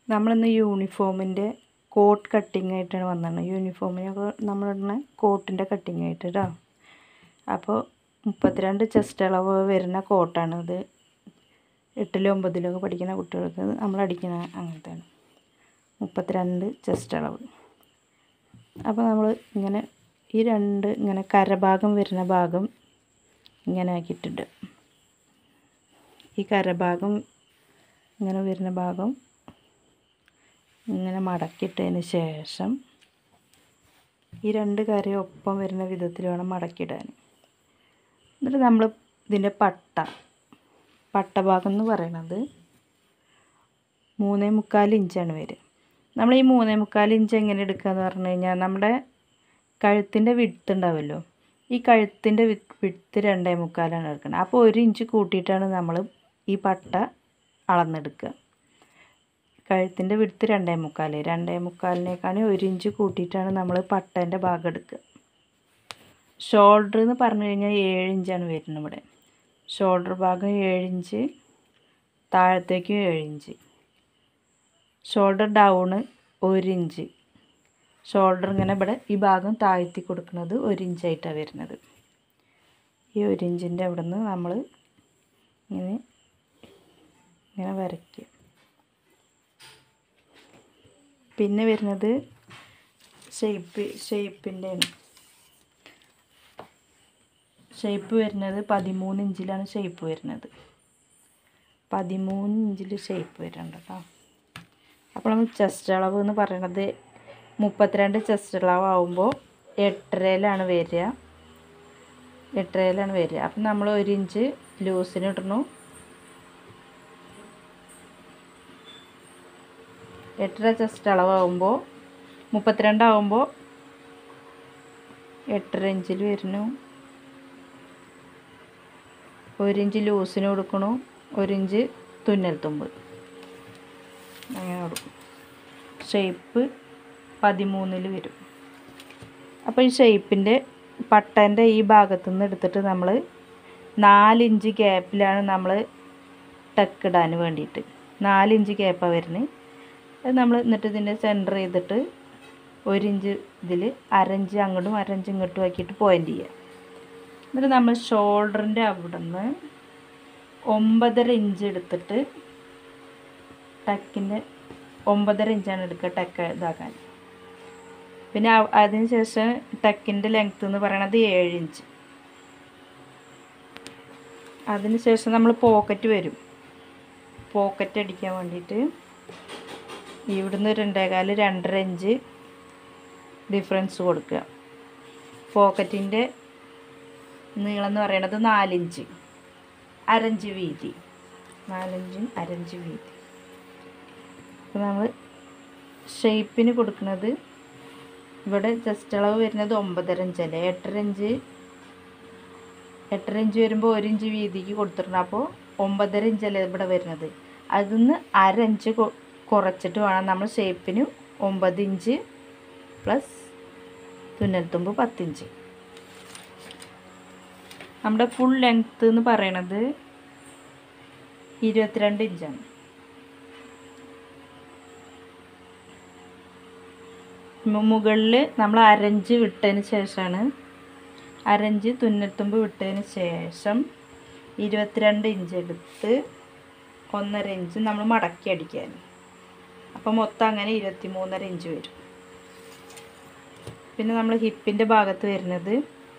നമ്മളിന്ന് യൂണിഫോമിൻ്റെ coat cutting ആയിട്ടാണ് വന്നത് യൂണിഫോമിനൊക്കെ നമ്മളിടുന്ന കോട്ടിൻ്റെ കട്ടിങ് ആയിട്ട് കേട്ടോ അപ്പോൾ മുപ്പത്തിരണ്ട് ചെസ്റ്റ് അളവ് വരുന്ന കോട്ടാണിത് എട്ടിലോ ഒമ്പതിലോ ഒക്കെ പഠിക്കുന്ന കുട്ടികൾക്ക് നമ്മൾ അടിക്കുന്ന അങ്ങനത്തെയാണ് മുപ്പത്തിരണ്ട് ചെസ്റ്റ് അളവ് അപ്പോൾ നമ്മൾ ഇങ്ങനെ ഈ രണ്ട് ഇങ്ങനെ കരഭാഗം വരുന്ന ഭാഗം ഇങ്ങനെ ആക്കിയിട്ടുണ്ട് ഈ കരഭാഗം ഇങ്ങനെ വരുന്ന ഭാഗം ഇങ്ങനെ മടക്കിയിട്ടതിന് ശേഷം ഈ രണ്ട് കരയും ഒപ്പം വരുന്ന വിധത്തിൽ വേണം മടക്കിയിടാൻ എന്നിട്ട് നമ്മൾ ഇതിൻ്റെ പട്ട പട്ടഭാഗം എന്ന് പറയണത് മൂന്നേ മുക്കാൽ ഇഞ്ചാണ് വരിക നമ്മൾ ഈ മൂന്നേ മുക്കാൽ ഇഞ്ച് എങ്ങനെ എടുക്കുക എന്ന് പറഞ്ഞു കഴിഞ്ഞാൽ നമ്മുടെ കഴുത്തിൻ്റെ വിട്ട് ഉണ്ടാവുമല്ലോ ഈ കഴുത്തിൻ്റെ വി വിട്ട് രണ്ടേ മുക്കാലാണ് എടുക്കുന്നത് അപ്പോൾ ഒരു ഇഞ്ച് കൂട്ടിയിട്ടാണ് നമ്മൾ ഈ പട്ട അളന്നെടുക്കുക കഴുത്തിൻ്റെ വിടുത്ത് രണ്ടേ മുക്കാൽ രണ്ടേ മുക്കാലിനേക്കാണ് ഒരു ഇഞ്ച് കൂട്ടിയിട്ടാണ് നമ്മൾ പട്ടേൻ്റെ ഭാഗം എടുക്കുക ഷോൾഡർ എന്ന് പറഞ്ഞു കഴിഞ്ഞാൽ ഏഴ് ഇഞ്ചാണ് വരുന്നത് ഇവിടെ ഷോൾഡർ ഭാഗം ഏഴ് ഇഞ്ച് താഴത്തേക്കും ഏഴ് ഇഞ്ച് ഷോൾഡർ ഡൗണ് ഒരു ഇഞ്ച് ഷോൾഡർ ഇങ്ങനെ ഇവിടെ ഈ ഭാഗം താഴ്ത്തി കൊടുക്കുന്നത് ഒരു ഇഞ്ചായിട്ടാണ് വരുന്നത് ഈ ഒരു ഇഞ്ചിൻ്റെ അവിടെ നിന്ന് നമ്മൾ ഇങ്ങനെ ഇങ്ങനെ വരയ്ക്കുക പിന്നെ വരുന്നത് ഷേപ്പ് ഷേപ്പിൻ്റെയാണ് ഷേപ്പ് വരുന്നത് പതിമൂന്ന് ഇഞ്ചിലാണ് ഷേപ്പ് വരുന്നത് പതിമൂന്ന് ഇഞ്ചിൽ ഷേപ്പ് വരുന്നുണ്ട് കേട്ടോ അപ്പോൾ നമ്മൾ ചെസ്റ്റ് അളവ് എന്ന് പറയണത് മുപ്പത്തിരണ്ട് ചെസ്റ്റ് അളവ് ആകുമ്പോൾ എട്ടരയിലാണ് വരിക എട്ടരയിലാണ് വരിക അപ്പം നമ്മൾ ഒരു ഇഞ്ച് ലൂസിന് ഇടണു എട്ടര ചെസ്റ്റ് അളവാകുമ്പോൾ മുപ്പത്തിരണ്ടാകുമ്പോൾ എട്ടര ഇഞ്ചിൽ വരുന്നു ഒരു ഇഞ്ച് ലൂസിന് കൊടുക്കണു ഒരു ഇഞ്ച് തുന്നൽ തുമ്പ് അങ്ങനെ കൊടുക്കും ഷേപ്പ് പതിമൂന്നിൽ വരും അപ്പോൾ ഈ ഷേപ്പിൻ്റെ പട്ടൻ്റെ ഈ ഭാഗത്തു നിന്ന് എടുത്തിട്ട് നമ്മൾ നാലിഞ്ച് ഗ്യാപ്പിലാണ് നമ്മൾ ടക്കിടാൻ വേണ്ടിയിട്ട് നാലിഞ്ച് ഗ്യാപ്പാണ് വരുന്നത് അത് നമ്മൾ എന്നിട്ട് ഇതിൻ്റെ സെൻറ്റർ ചെയ്തിട്ട് ഒരു ഇഞ്ച് ഇതിൽ അരഞ്ച് അങ്ങോട്ടും അരഞ്ച് ഇങ്ങോട്ടും ആക്കിയിട്ട് പോയിൻ്റ് ചെയ്യുക എന്നിട്ട് നമ്മൾ ഷോൾഡറിൻ്റെ അവിടെ നിന്ന് ഒമ്പതര ഇഞ്ച് എടുത്തിട്ട് ടക്കിൻ്റെ ഒമ്പതര ഇഞ്ചാണ് എടുക്കുക ടക്ക് ഇതാക്കാൻ പിന്നെ അതിന് ശേഷം ടക്കിൻ്റെ ലെങ്ത്ത് എന്ന് പറയണത് ഏഴ് ഇഞ്ച് അതിന് ശേഷം നമ്മൾ പോക്കറ്റ് വരും പോക്കറ്റ് അടിക്കാൻ വേണ്ടിയിട്ട് ഇവിടുന്ന് രണ്ടേകാല് രണ്ടര ഇഞ്ച് ഡിഫറൻസ് കൊടുക്കുക പോക്കറ്റിൻ്റെ നീളം എന്ന് പറയണത് നാലിഞ്ച് അരഞ്ച് വീതി നാലഞ്ചും അരഞ്ച് വീതി അപ്പോൾ നമ്മൾ ഷേപ്പിന് കൊടുക്കുന്നത് ഇവിടെ ജസ്റ്റ് അളവ് വരുന്നത് ഒമ്പതര ഇഞ്ചല്ലേ എട്ടര ഇഞ്ച് എട്ടര ഇഞ്ച് വരുമ്പോൾ ഒരു ഇഞ്ച് വീതിക്ക് കൊടുത്തിട്ടുണ്ട് അപ്പോൾ ഒമ്പതര ഇഞ്ചല്ലേ ഇവിടെ വരുന്നത് അതിൽ നിന്ന് അര ഇഞ്ച് കുറച്ചിട്ട് വേണം നമ്മൾ ഷേപ്പിന് ഒമ്പത് ഇഞ്ച് പ്ലസ് തുന്നൽത്തുമ്പ് പത്തിഞ്ച് നമ്മുടെ ഫുൾ ലെങ്ത്ത് എന്ന് പറയണത് ഇരുപത്തിരണ്ട് ഇഞ്ചാണ് മുകളിൽ നമ്മൾ അരഞ്ച് വിട്ടതിന് ശേഷമാണ് അരഞ്ച് തുന്നൽത്തുമ്പ് വിട്ടതിന് ശേഷം ഇരുപത്തിരണ്ട് ഇഞ്ച് എടുത്ത് ഒന്നര ഇഞ്ച് നമ്മൾ മടക്കി അടിക്കാൻ അപ്പോൾ മൊത്തം അങ്ങനെ ഇരുപത്തി മൂന്നര ഇഞ്ച് വരും പിന്നെ നമ്മൾ ഹിപ്പിൻ്റെ ഭാഗത്ത് വരുന്നത്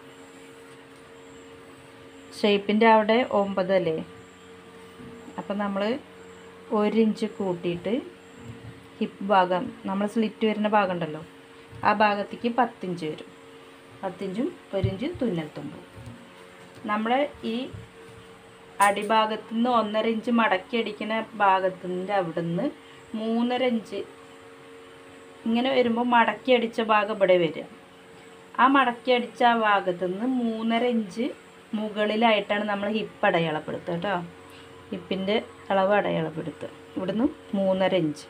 ഷേപ്പിൻ്റെ അവിടെ ഒമ്പതല്ലേ അപ്പം നമ്മൾ ഒരു ഇഞ്ച് കൂട്ടിയിട്ട് ഹിപ്പ് ഭാഗം നമ്മൾ സ്ലിറ്റ് വരുന്ന ഭാഗം ഉണ്ടല്ലോ ആ ഭാഗത്തേക്ക് പത്തിഞ്ച് വരും പത്തിഞ്ചും ഒരു ഇഞ്ച് തുന്നൽ തുമ്പും നമ്മളെ ഈ അടിഭാഗത്തു നിന്ന് ഒന്നര ഇഞ്ച് മടക്കി അടിക്കുന്ന ഭാഗത്തിൻ്റെ അവിടെ നിന്ന് മൂന്നര ഇഞ്ച് ഇങ്ങനെ വരുമ്പോൾ മടക്കി അടിച്ച ഭാഗം ഇവിടെ വരിക ആ മടക്കി അടിച്ച ആ ഭാഗത്തു നിന്ന് മൂന്നര ഇഞ്ച് മുകളിലായിട്ടാണ് നമ്മൾ ഹിപ്പ് അടയാളപ്പെടുത്തുക കേട്ടോ ഹിപ്പിൻ്റെ അളവ് അടയാളപ്പെടുത്തുക ഇവിടുന്ന് മൂന്നര ഇഞ്ച്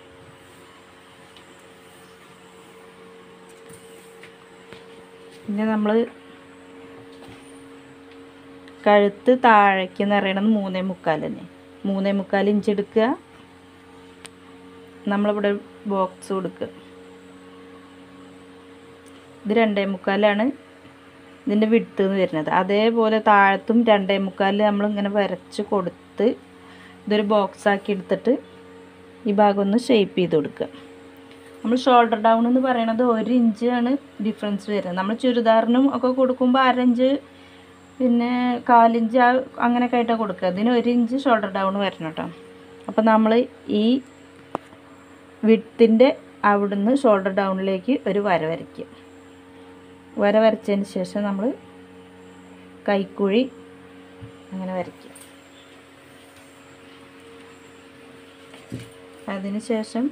പിന്നെ നമ്മൾ കഴുത്ത് താഴേക്ക് എന്ന് പറയണത് മൂന്നേ മുക്കാൽ തന്നെ മൂന്നേ മുക്കാൽ ഇഞ്ച് എടുക്കുക നമ്മളിവിടെ ബോക്സ് കൊടുക്കുക ഇത് രണ്ടേ മുക്കാലാണ് ഇതിൻ്റെ വിട്ട് എന്ന് വരുന്നത് അതേപോലെ താഴത്തും രണ്ടേ മുക്കാലിൽ നമ്മളിങ്ങനെ വരച്ച് കൊടുത്ത് ഇതൊരു ബോക്സ് ആക്കി എടുത്തിട്ട് ഈ ഭാഗം ഒന്ന് ഷേപ്പ് ചെയ്ത് കൊടുക്കുക നമ്മൾ ഷോൾഡർ ഡൗൺ എന്ന് പറയുന്നത് ഒരു ഇഞ്ചാണ് ഡിഫറൻസ് വരുന്നത് നമ്മൾ ചുരിദാറിനും ഒക്കെ കൊടുക്കുമ്പോൾ അരഞ്ച് പിന്നെ കാലിഞ്ച് ആ അങ്ങനെയൊക്കെ ആയിട്ടാണ് കൊടുക്കുക ഇതിന് ഒരു ഇഞ്ച് ഷോൾഡർ ഡൗൺ വരണം കേട്ടോ അപ്പോൾ നമ്മൾ ഈ വിട്ടിൻ്റെ അവിടുന്ന് ഷോൾഡർ ഡൗണിലേക്ക് ഒരു വര വരയ്ക്കുക വര വരച്ചതിന് ശേഷം നമ്മൾ കൈക്കുഴി അങ്ങനെ വരയ്ക്കുക അതിന് ശേഷം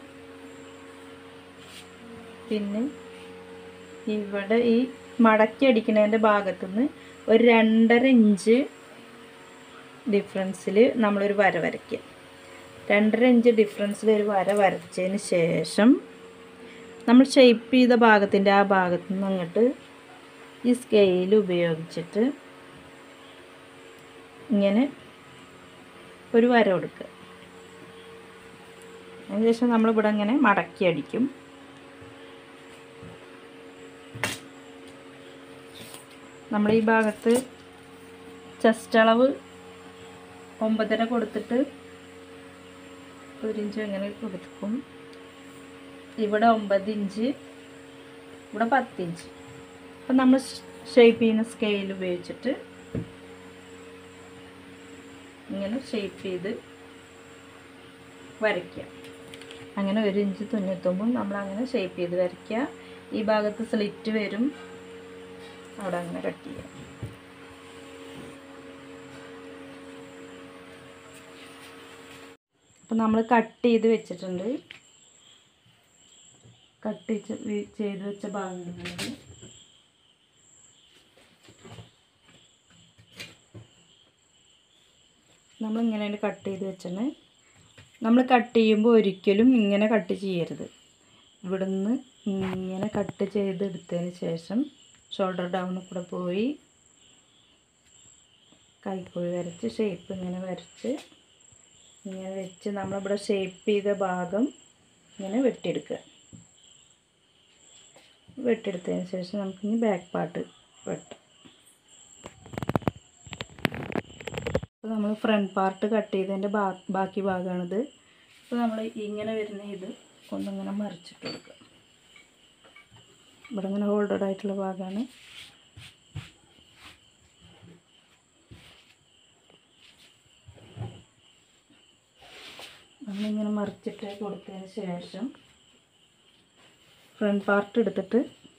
പിന്നെ ഇവിടെ ഈ മടക്കി അടിക്കുന്നതിൻ്റെ ഭാഗത്തുനിന്ന് ഒരു രണ്ടര ഇഞ്ച് ഡിഫറൻസിൽ നമ്മളൊരു വര വരയ്ക്കുക രണ്ടര ഇഞ്ച് ഡിഫറൻസിൽ ഒരു വര വരച്ചതിന് ശേഷം നമ്മൾ ഷേപ്പ് ചെയ്ത ഭാഗത്തിൻ്റെ ആ ഭാഗത്തു നിന്ന് അങ്ങോട്ട് ഈ സ്കെയിൽ ഉപയോഗിച്ചിട്ട് ഇങ്ങനെ ഒരു വര കൊടുക്കുക അതിനുശേഷം നമ്മളിവിടെ ഇങ്ങനെ മടക്കി അടിക്കും നമ്മൾ ഈ ഭാഗത്ത് ചെസ്റ്റ് അളവ് ഒമ്പതര കൊടുത്തിട്ട് ഒരു ഇഞ്ച് അങ്ങനെ കൊടുക്കും ഇവിടെ ഒമ്പത് ഇഞ്ച് ഇവിടെ പത്ത് ഇഞ്ച് അപ്പം നമ്മൾ ഷേപ്പ് ചെയ്യുന്ന സ്കെയിൽ ഉപയോഗിച്ചിട്ട് ഇങ്ങനെ ഷേപ്പ് ചെയ്ത് വരയ്ക്കുക അങ്ങനെ ഒരു ഇഞ്ച് തുന്നിത്തുമ്പോൾ നമ്മൾ അങ്ങനെ ഷേപ്പ് ചെയ്ത് വരയ്ക്കുക ഈ ഭാഗത്ത് സ്ലിറ്റ് വരും അവിടെ അങ്ങനെ കട്ട് ചെയ്യുക അപ്പം നമ്മൾ കട്ട് ചെയ്ത് വെച്ചിട്ടുണ്ട് കട്ട് ചെയ്ത് വെച്ച ഭാഗങ്ങളുണ്ട് നമ്മൾ ഇങ്ങനെ കട്ട് ചെയ്ത് വെച്ചാണ് നമ്മൾ കട്ട് ചെയ്യുമ്പോൾ ഒരിക്കലും ഇങ്ങനെ കട്ട് ചെയ്യരുത് ഇവിടുന്ന് ഇങ്ങനെ കട്ട് ചെയ്തെടുത്തതിന് ശേഷം ഷോൾഡർ ഡൗണിൽ കൂടെ പോയി കൈക്കുഴി വരച്ച് ഷേപ്പ് ഇങ്ങനെ വരച്ച് ഇങ്ങനെ വെച്ച് നമ്മളിവിടെ ഷേപ്പ് ചെയ്ത ഭാഗം ഇങ്ങനെ വെട്ടിയെടുക്കുക വെട്ടിയെടുത്തതിന് ശേഷം നമുക്കിനി ബാക്ക് പാർട്ട് വെട്ടാം അപ്പോൾ നമ്മൾ ഫ്രണ്ട് പാർട്ട് കട്ട് ചെയ്തതിൻ്റെ ബാക്കി ഭാഗമാണിത് അപ്പോൾ നമ്മൾ ഇങ്ങനെ വരുന്ന ഇത് കൊണ്ടിങ്ങനെ മറിച്ചിട്ട് കൊടുക്കുക ഇവിടെ ഇങ്ങനെ ഹോൾഡഡ് ആയിട്ടുള്ള ഭാഗമാണ് നമ്മളിങ്ങനെ മറിച്ചിട്ട് കൊടുത്തതിന് ശേഷം ഫ്രണ്ട് പാർട്ട് എടുത്തിട്ട്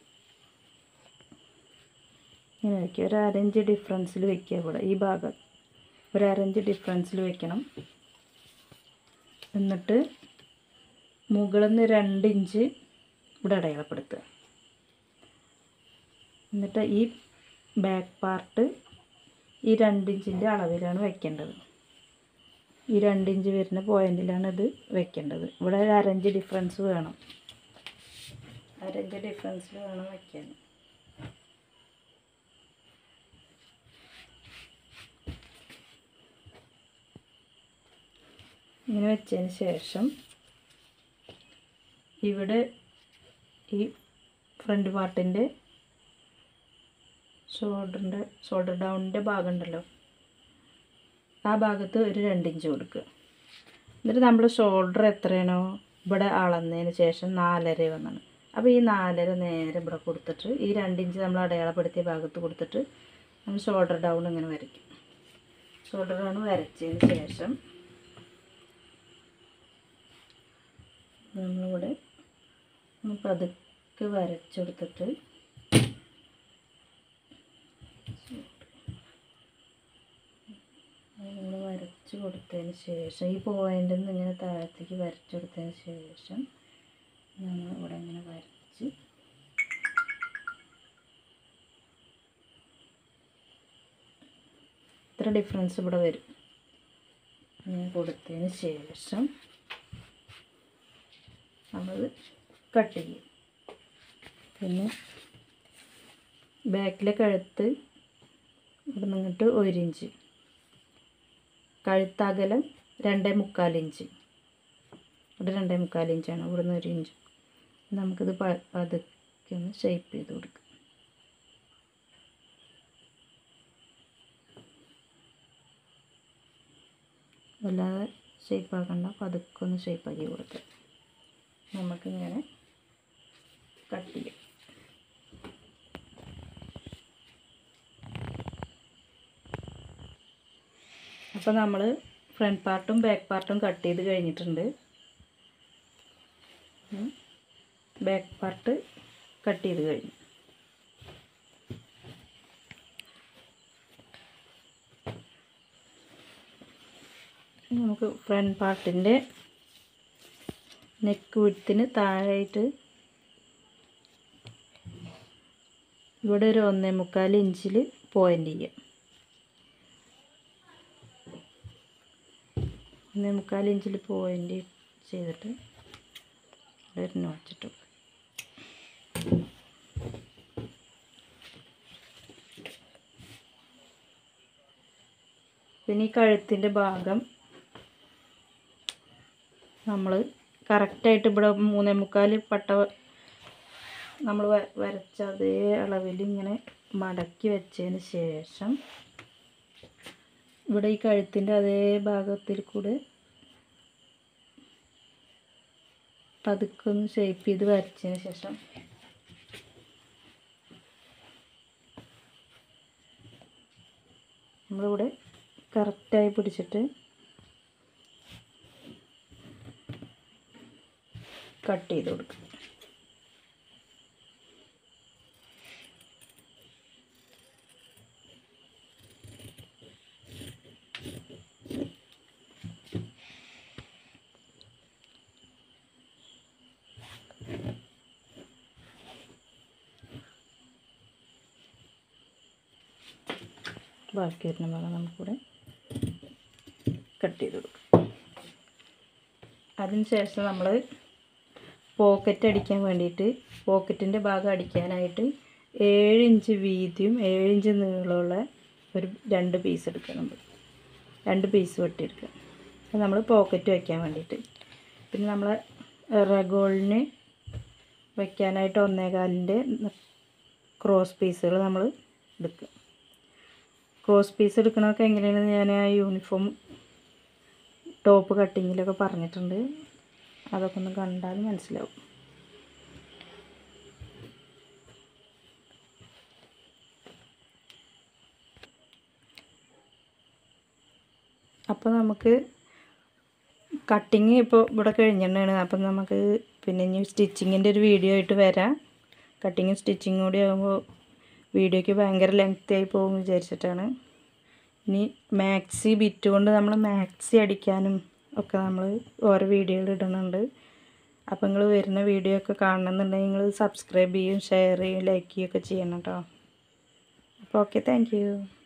ഇങ്ങനെ വയ്ക്കുക ഒരു അരഞ്ച് ഡിഫറൻസിൽ വയ്ക്കുക ഇവിടെ ഈ ഭാഗം ഒരു അരഞ്ച് ഡിഫറൻസിൽ വെക്കണം എന്നിട്ട് മുകളിൽ നിന്ന് രണ്ട് ഇഞ്ച് ഇവിടെ അടയാളപ്പെടുത്തുക എന്നിട്ട് ഈ ബാക്ക് പാർട്ട് ഈ രണ്ട് ഇഞ്ചിൻ്റെ അളവിലാണ് വെക്കേണ്ടത് ഈ രണ്ട് ഇഞ്ച് വരുന്ന പോയിന്റിലാണ് ഇത് വെക്കേണ്ടത് ഇവിടെ ഒരു അരഞ്ച് ഡിഫറൻസ് വേണം അരഞ്ച് ഡിഫറൻസിൽ വേണം വയ്ക്കാൻ ഇങ്ങനെ വെച്ചതിന് ശേഷം ഇവിടെ ഈ ഫ്രണ്ട് പാർട്ടിൻ്റെ ഷോൾഡറിൻ്റെ ഷോൾഡർ ഡൗണിൻ്റെ ഭാഗം ഉണ്ടല്ലോ ആ ഭാഗത്ത് ഒരു രണ്ട് ഇഞ്ച് കൊടുക്കുക എന്നിട്ട് നമ്മൾ ഷോൾഡർ എത്രയാണോ ഇവിടെ അളന്നതിന് ശേഷം നാലര വന്നാണ് അപ്പോൾ ഈ നാലര നേരെ ഇവിടെ കൊടുത്തിട്ട് ഈ രണ്ട് ഇഞ്ച് നമ്മൾ അടയാളപ്പെടുത്തിയ ഭാഗത്ത് കൊടുത്തിട്ട് നമ്മൾ ഷോൾഡർ ഡൗൺ ഇങ്ങനെ വരയ്ക്കും ഷോൾഡർ ഡൗൺ വരച്ചതിന് ശേഷം നമ്മളിവിടെ ഒന്ന് പതുക്കെ വരച്ചെടുത്തിട്ട് നമ്മൾ വരച്ച് കൊടുത്തതിന് ശേഷം ഈ പോയിൻ്റിൽ നിന്ന് ഇങ്ങനെ താഴത്തേക്ക് വരച്ച് കൊടുത്തതിന് ശേഷം നമ്മൾ ഇവിടെ ഇങ്ങനെ വരച്ച് ഇത്ര ഡിഫറൻസ് ഇവിടെ വരും ഇങ്ങനെ കൊടുത്തതിന് ശേഷം നമ്മൾ കട്ട് ചെയ്യും പിന്നെ ബാക്കിലെ കഴുത്ത് ഇവിടെ നിന്നിട്ട് ഒരു ഇഞ്ച് കഴുത്തകലം രണ്ടേ മുക്കാൽ ഇഞ്ച് ഇവിടെ രണ്ടേ മുക്കാൽ ഇഞ്ചാണ് ഇവിടുന്ന് ഒരു ഇഞ്ച് നമുക്കിത് പ പതുക്കെ ഒന്ന് ഷേപ്പ് ചെയ്ത് കൊടുക്കാം വല്ലാതെ ഷേപ്പാക്കണ്ട പതുക്കെ ഒന്ന് ഷേപ്പാക്കി കൊടുക്കാം നമുക്കിങ്ങനെ കട്ട് ചെയ്യാം അപ്പോൾ നമ്മൾ ഫ്രണ്ട് പാർട്ടും ബാക്ക് പാർട്ടും കട്ട് ചെയ്ത് കഴിഞ്ഞിട്ടുണ്ട് ബാക്ക് പാർട്ട് കട്ട് ചെയ്ത് കഴിഞ്ഞു നമുക്ക് ഫ്രണ്ട് പാർട്ടിൻ്റെ നെക്ക് വിഡ്ത്തിന് താഴെയായിട്ട് ഇവിടെ ഒരു ഒന്നേ മുക്കാൽ ഇഞ്ചിൽ പോയിൻ്റ് ചെയ്യാം ഒന്നേ മുക്കാൽ ഇഞ്ചിൽ പോയിൻ്റ് ചെയ്തിട്ട് ഇവിടെ ഒരു നോച്ചിട്ടു പിന്നെ ഈ കഴുത്തിൻ്റെ ഭാഗം നമ്മൾ കറക്റ്റായിട്ട് ഇവിടെ മൂന്നേ മുക്കാൽ പട്ട നമ്മൾ വരച്ച അതേ അളവിൽ ഇങ്ങനെ മടക്കി വെച്ചതിന് ശേഷം ഇവിടെ ഈ കഴുത്തിൻ്റെ അതേ ഭാഗത്തിൽ കൂടെ പതുക്കെ ഒന്ന് ഷേപ്പ് ചെയ്ത് വരച്ചതിന് ശേഷം നമ്മളിവിടെ കറക്റ്റായി പിടിച്ചിട്ട് കട്ട് ചെയ്ത് കൊടുക്കും ബാക്കി വരുന്ന ഭാഗം നമുക്കിവിടെ കട്ട് ചെയ്ത് കൊടുക്കാം അതിന് ശേഷം നമ്മൾ പോക്കറ്റ് അടിക്കാൻ വേണ്ടിയിട്ട് പോക്കറ്റിൻ്റെ ഭാഗം അടിക്കാനായിട്ട് ഏഴ് ഇഞ്ച് വീതിയും ഏഴ് ഇഞ്ച് നീളമുള്ള ഒരു രണ്ട് പീസ് എടുക്കുക നമ്മൾ രണ്ട് പീസ് വെട്ടിയെടുക്കുക അത് നമ്മൾ പോക്കറ്റ് വയ്ക്കാൻ വേണ്ടിയിട്ട് പിന്നെ നമ്മൾ റഗോളിന് വയ്ക്കാനായിട്ട് ഒന്നേകാലിൻ്റെ ക്രോസ് പീസുകൾ നമ്മൾ എടുക്കുക ക്രോസ് പീസ് എടുക്കണതൊക്കെ എങ്ങനെയാണെന്ന് ഞാൻ ആ യൂണിഫോം ടോപ്പ് കട്ടിങ്ങിലൊക്കെ പറഞ്ഞിട്ടുണ്ട് അതൊക്കെ ഒന്ന് കണ്ടാൽ മനസ്സിലാവും അപ്പോൾ നമുക്ക് കട്ടിങ് ഇപ്പോൾ ഇവിടെ കഴിഞ്ഞിട്ടാണ് അപ്പം നമുക്ക് പിന്നെ ഇനി സ്റ്റിച്ചിങ്ങിൻ്റെ ഒരു വീഡിയോ ആയിട്ട് വരാം കട്ടിങ്ങും സ്റ്റിച്ചിങ്ങും കൂടി ആകുമ്പോൾ വീഡിയോയ്ക്ക് ഭയങ്കര ലെങ്തി ആയി പോകും വിചാരിച്ചിട്ടാണ് ഇനി മാക്സി ബിറ്റ് കൊണ്ട് നമ്മൾ മാക്സി അടിക്കാനും ഒക്കെ നമ്മൾ ഓരോ വീഡിയോകൾ ഇടുന്നുണ്ട് അപ്പോൾ നിങ്ങൾ വരുന്ന വീഡിയോ ഒക്കെ കാണണമെന്നുണ്ടെങ്കിൽ നിങ്ങൾ സബ്സ്ക്രൈബ് ചെയ്യും ഷെയർ ചെയ്യും ലൈക്ക് ചെയ്യുകയൊക്കെ ചെയ്യണം കേട്ടോ അപ്പോൾ ഓക്കെ താങ്ക്